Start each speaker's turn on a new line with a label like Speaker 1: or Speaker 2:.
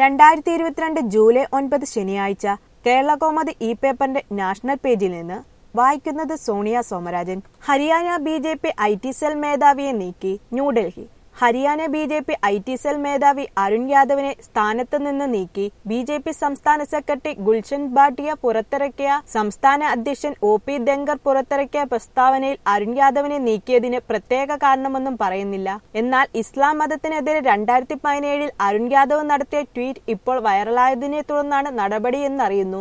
Speaker 1: രണ്ടായിരത്തി ഇരുപത്തിരണ്ട് ജൂലൈ ഒൻപത് ശനിയാഴ്ച കേരള കോമതി ഇ പേപ്പറിന്റെ നാഷണൽ പേജിൽ നിന്ന് വായിക്കുന്നത് Sonia Somarajan Haryana B J P I T cell മേധാവിയെ നീക്കി New Delhi Haryana B J P I T cell മേധാവി അരുൺ യാദവിനെ സ്ഥാനത്ത് നിന്ന് നീക്കി ബി ജെ പി സംസ്ഥാന സെക്രട്ടറി ഗുൽഷൻ ഭാട്ടിയ പുറത്തിറക്കിയ സംസ്ഥാന അധ്യക്ഷൻ ഒ പി ദങ്കർ പുറത്തിറക്കിയ പ്രസ്താവനയിൽ അരുൺ യാദവിനെ നീക്കിയതിന് പ്രത്യേക കാരണമൊന്നും പറയുന്നില്ല എന്നാൽ ഇസ്ലാം മതത്തിനെതിരെ രണ്ടായിരത്തി പതിനേഴിൽ അരുൺ യാദവ് നടത്തിയ ട്വീറ്റ് ഇപ്പോൾ വൈറലായതിനെ തുടർന്നാണ് നടപടിയെന്നറിയുന്നു